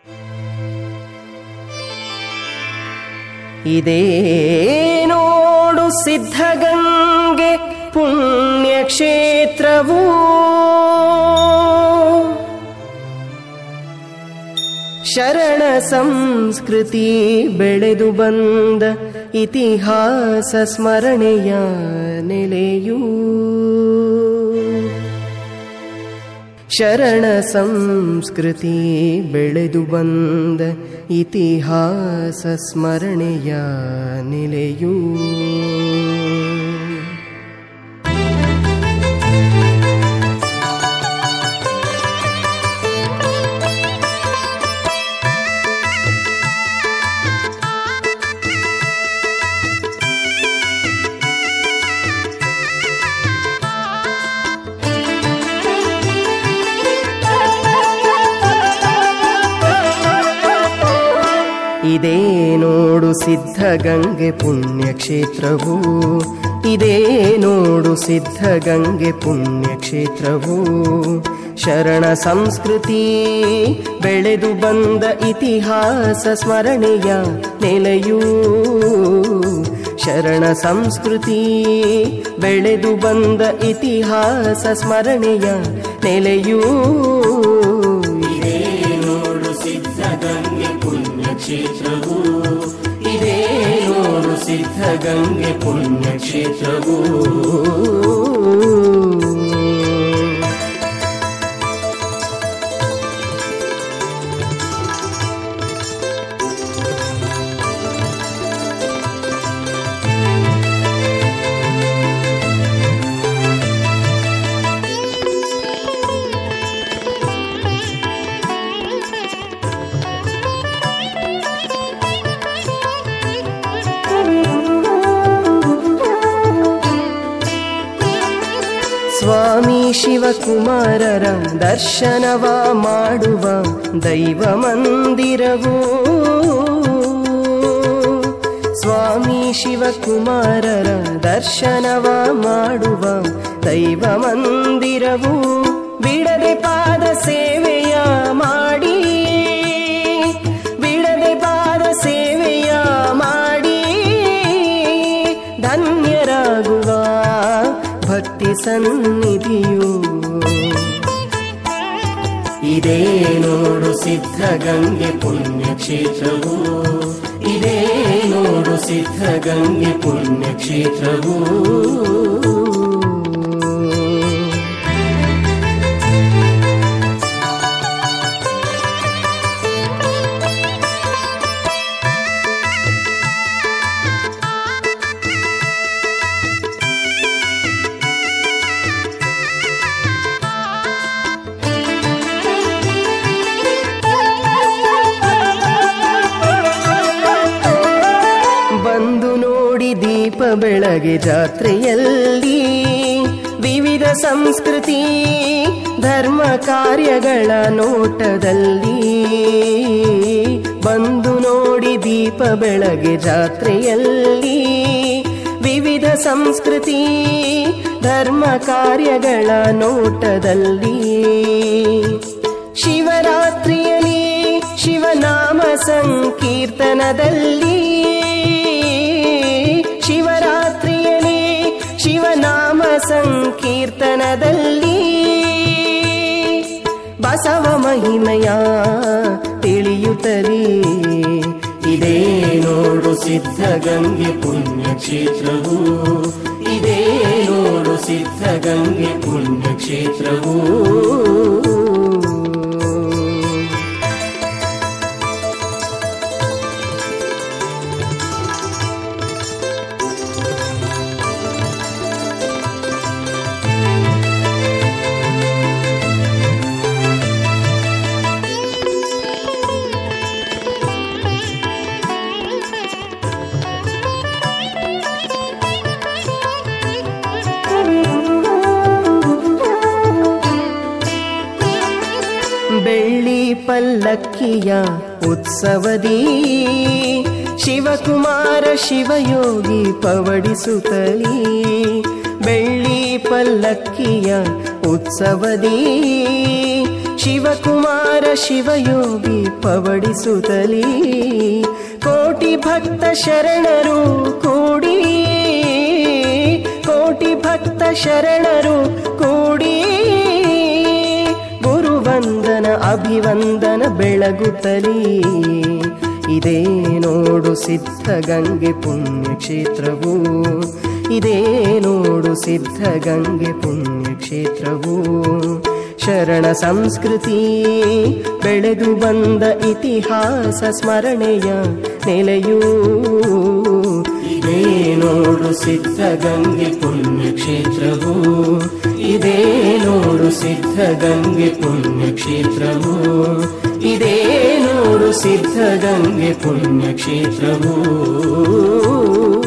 ಇದೇ ನೋಡು ಸಿದ್ಧಗಂಗೆ ಪುಣ್ಯಕ್ಷೇತ್ರವು ಶರಣ ಸಂಸ್ಕೃತಿ ಬೆಳೆದು ಬಂದ ಇತಿಹಾಸ ಸ್ಮರಣೆಯ ನೆಲೆಯೂ ಶರಣ ಸಂಸ್ಕೃತಿ ಬೆಳೆದು ಬಂದ ಇತಿಹಾಸ ಸ್ಮರಣೆಯ ನೆಲೆಯೂ ಇದೇ ನೋಡು ಸಿದ್ಧಗಂಗೆ ಪುಣ್ಯಕ್ಷೇತ್ರವು ಇದೇ ನೋಡು ಸಿದ್ಧಗಂಗೆ ಪುಣ್ಯಕ್ಷೇತ್ರವು ಶರಣ ಸಂಸ್ಕೃತಿ ಬೆಳೆದು ಬಂದ ಇತಿಹಾಸ ಸ್ಮರಣೆಯ ನೆಲೆಯೂ ಶರಣ ಸಂಸ್ಕೃತಿ ಬೆಳೆದು ಬಂದ ಇತಿಹಾಸ ಸ್ಮರಣೆಯ ನೆಲೆಯೂ ಇದೇ ನೋಡು ಸಿದ್ಧಗಂಗೆ ಪುಣ್ಯಕ್ಷೇತ್ರವು ಇದೇ ನೋಡು ಸಿದ್ಧಗಂಗೆ ಪುಣ್ಯಕ್ಷೇತ್ರವು ಸ್ವಾಮಿ ಶಿವಕುಮಾರರ ದರ್ಶನವ ಮಾಡುವ ದೈವ ಮಂದಿರವು ಸ್ವಾಮಿ ಶಿವಕುಮಾರರ ದರ್ಶನವ ಮಾಡುವ ದೈವ ಮಂದಿರವು ಬಿಡದೆ ಪಾದ ಸೇವೆಯ ಮಾಡಿ ಬಿಡದೆ ಪಾದ ಸೇವೆಯ ಮಾಡಿ ಧನ್ಯರಾಗುವ ಭಕ್ತಿ ಸನ್ನಿಧಿಯು ಇದೇ ನೋಡು ಸಿದ್ಧಗಂಗೆ ಪುಣ್ಯಕ್ಷೇತ್ರವು ಇದೇ ನೋಡು ಸಿದ್ಧಗಂಗೆ ಪುಣ್ಯಕ್ಷೇತ್ರವು ಬಂದು ನೋಡಿ ದೀಪ ಬೆಳಗ್ಗೆ ಜಾತ್ರೆಯಲ್ಲಿ ವಿವಿಧ ಸಂಸ್ಕೃತಿ ಧರ್ಮ ಕಾರ್ಯಗಳ ನೋಟದಲ್ಲಿ ಬಂದು ನೋಡಿ ದೀಪ ಬೆಳಗ್ಗೆ ಜಾತ್ರೆಯಲ್ಲಿ ವಿವಿಧ ಸಂಸ್ಕೃತಿ ಧರ್ಮ ಕಾರ್ಯಗಳ ನೋಟದಲ್ಲಿ ಶಿವರಾತ್ರಿಯಲ್ಲಿ ಶಿವನಾಮ ಸಂಕೀರ್ತನದಲ್ಲಿ ಶಿವರಾತ್ರಿಯಲ್ಲಿ ಶಿವನಾಮ ಸಂಕೀರ್ತನದಲ್ಲಿ ಬಸವ ಮಹಿಮೆಯ ತಿಳಿಯುತ್ತಲೇ ಇದೇ ನೋಡು ಸಿದ್ಧಗಂಗೆ ಪುಣ್ಯಕ್ಷೇತ್ರವು ಇದೇ ನೋಡು ಸಿದ್ಧಗಂಗೆ ಪುಣ್ಯಕ್ಷೇತ್ರವು ಬೆಳ್ಳಿ ಪಲ್ಲಕ್ಕಿಯ ಉತ್ಸವದಿ ಶಿವಕುಮಾರ ಶಿವಯೋಗಿ ಪವಡಿಸುತ್ತಲೀ ಬೆಳ್ಳಿ ಪಲ್ಲಕ್ಕಿಯ ಉತ್ಸವದಿ ಶಿವಕುಮಾರ ಶಿವಯೋಗಿ ಪವಡಿಸುತ್ತಲೀ ಕೋಟಿ ಭಕ್ತ ಶರಣರು ಕೂಡಿ ಕೋಟಿ ಭಕ್ತ ಶರಣರು ಕೂಡಿ ಗುರುವಂದನ ಅಭಿವಂದನ ಬೆಳಗುತ್ತಲೀ ಇದೇ ನೋಡು ಸಿದ್ಧಗಂಗೆ ಪುಣ್ಯಕ್ಷೇತ್ರವು ಇದೇ ನೋಡು ಸಿದ್ಧಗಂಗೆ ಪುಣ್ಯಕ್ಷೇತ್ರವು ಶರಣ ಸಂಸ್ಕೃತಿ ಬೆಳೆದು ಬಂದ ಇತಿಹಾಸ ಸ್ಮರಣೆಯ ನೆಲೆಯೂ ಇದೇ ನೋಡು ಸಿದ್ಧಗಂಗೆ ಪುಣ್ಯಕ್ಷೇತ್ರವು ಇದೇ ನೋಡು ಸಿದ್ಧಗಂಗೆ ಪುಣ್ಯಕ್ಷೇತ್ರವು ಇದೇ ನೋಡು ಸಿದ್ಧಗಂಗೆ ಪುಣ್ಯಕ್ಷೇತ್ರವು